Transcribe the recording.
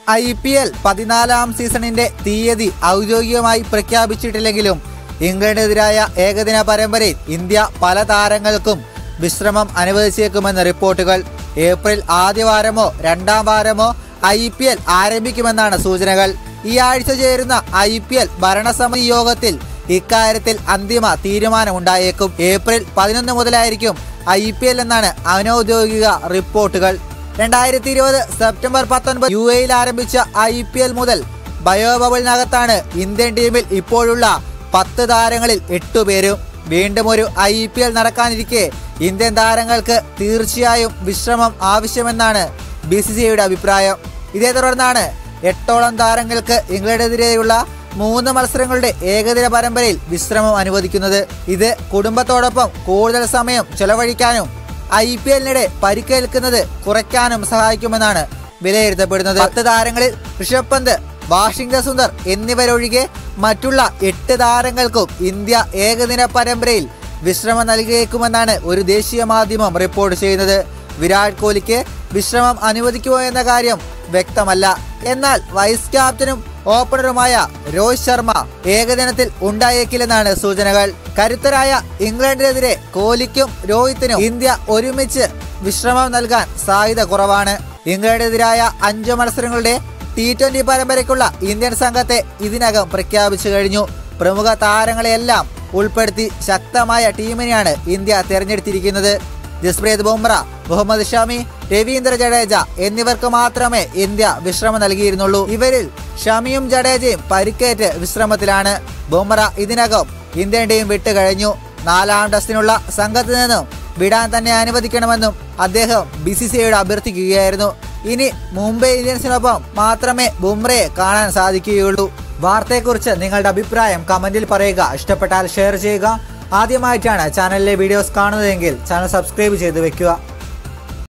I P L പതിനാലാം സീസണിന്റെ തീയതി ഔദ്യോഗികമായി പ്രഖ്യാപിച്ചിട്ടില്ലെങ്കിലും ഇംഗ്ലണ്ടിനെതിരായ ഏകദിന പരമ്പരയിൽ ഇന്ത്യ പല താരങ്ങൾക്കും വിശ്രമം അനുവദിച്ചേക്കുമെന്ന് റിപ്പോർട്ടുകൾ ഏപ്രിൽ ആദ്യവാരമോ രണ്ടാം വാരമോ ഐ പി എൽ ആരംഭിക്കുമെന്നാണ് സൂചനകൾ ഈ ആഴ്ച ചേരുന്ന ഐ പി എൽ ഭരണസമിതി യോഗത്തിൽ ഇക്കാര്യത്തിൽ അന്തിമ തീരുമാനമുണ്ടായേക്കും ഏപ്രിൽ പതിനൊന്ന് മുതലായിരിക്കും ഐ പി എൽ എന്നാണ് അനൗദ്യോഗിക റിപ്പോർട്ടുകൾ രണ്ടായിരത്തി ഇരുപത് സെപ്റ്റംബർ പത്തൊൻപത് യു എയിൽ ആരംഭിച്ച ഐ പി എൽ മുതൽ ബയോ ബബിളിനകത്താണ് ഇന്ത്യൻ ടീമിൽ ഇപ്പോഴുള്ള പത്ത് താരങ്ങളിൽ എട്ടു പേരും വീണ്ടും ഒരു ഐ പി എൽ നടക്കാനിരിക്കെ ഇന്ത്യൻ താരങ്ങൾക്ക് തീർച്ചയായും വിശ്രമം ആവശ്യമെന്നാണ് ബി സി സി ഐയുടെ അഭിപ്രായം ഇതേ തുടർന്നാണ് എട്ടോളം താരങ്ങൾക്ക് ഇംഗ്ലണ്ടിനെതിരെയുള്ള മൂന്ന് മത്സരങ്ങളുടെ ഏകദിന പരമ്പരയിൽ വിശ്രമം അനുവദിക്കുന്നത് ഇത് കുടുംബത്തോടൊപ്പം കൂടുതൽ സമയം ചെലവഴിക്കാനും ഐ പി എല്ലിനിടെ പരിക്കേൽക്കുന്നത് കുറയ്ക്കാനും സഹായിക്കുമെന്നാണ് വിലയിരുത്തപ്പെടുന്നത് പത്ത് താരങ്ങളിൽ ഋഷഭ് പന്ത് വാഷിംഗ്ടൺ സുന്ദർ എന്നിവരൊഴികെ മറ്റുള്ള എട്ട് താരങ്ങൾക്കും ഇന്ത്യ ഏകദിന പരമ്പരയിൽ വിശ്രമം നൽകിയേക്കുമെന്നാണ് ഒരു ദേശീയ മാധ്യമം റിപ്പോർട്ട് ചെയ്യുന്നത് വിരാട് കോഹ്ലിക്ക് വിശ്രമം അനുവദിക്കുമോ എന്ന കാര്യം വ്യക്തമല്ല എന്നാൽ വൈസ് ക്യാപ്റ്റനും ഓപ്പണറുമായ രോഹിത് ശർമ്മ ഏകദിനത്തിൽ ഉണ്ടായേക്കില്ലെന്നാണ് സൂചനകൾ കരുത്തരായ ഇംഗ്ലണ്ടിനെതിരെ കോഹ്ലിക്കും രോഹിത്തിനും ഇന്ത്യ ഒരുമിച്ച് വിശ്രമം നൽകാൻ സാധ്യത കുറവാണ് ഇംഗ്ലണ്ടിനെതിരായ അഞ്ച് മത്സരങ്ങളുടെ ടി ട്വന്റി പരമ്പരയ്ക്കുള്ള ഇന്ത്യൻ സംഘത്തെ ഇതിനകം പ്രഖ്യാപിച്ചു കഴിഞ്ഞു പ്രമുഖ താരങ്ങളെയെല്ലാം ഉൾപ്പെടുത്തി ശക്തമായ ടീമിനെയാണ് ഇന്ത്യ തിരഞ്ഞെടുത്തിരിക്കുന്നത് ജസ്പ്രീത് ബുംറ മുഹമ്മദ് ഷമി രവീന്ദ്ര ജഡേജ എന്നിവർക്ക് മാത്രമേ ഇന്ത്യ വിശ്രമം നൽകിയിരുന്നുള്ളൂ ഇവരിൽ ഷമിയും ജഡേജയും പരിക്കേറ്റ് വിശ്രമത്തിലാണ് ബുംറ ഇതിനകം ഇന്ത്യൻ ടീം വിട്ടുകഴിഞ്ഞു നാലാം ടെസ്റ്റിനുള്ള സംഘത്തിൽ നിന്നും വിടാൻ തന്നെ അനുവദിക്കണമെന്നും അദ്ദേഹം ബി സി സി ഐയോട് അഭ്യർത്ഥിക്കുകയായിരുന്നു ഇനി മുംബൈ ഇന്ത്യൻസിനൊപ്പം മാത്രമേ ബുംറയെ കാണാൻ സാധിക്കുകയുള്ളൂ വാർത്തയെക്കുറിച്ച് നിങ്ങളുടെ അഭിപ്രായം കമന്റിൽ പറയുക ഇഷ്ടപ്പെട്ടാൽ ഷെയർ ചെയ്യുക ആദ്യമായിട്ടാണ് ചാനലിലെ വീഡിയോസ് കാണുന്നതെങ്കിൽ ചാനൽ സബ്സ്ക്രൈബ് ചെയ്ത് വെക്കുക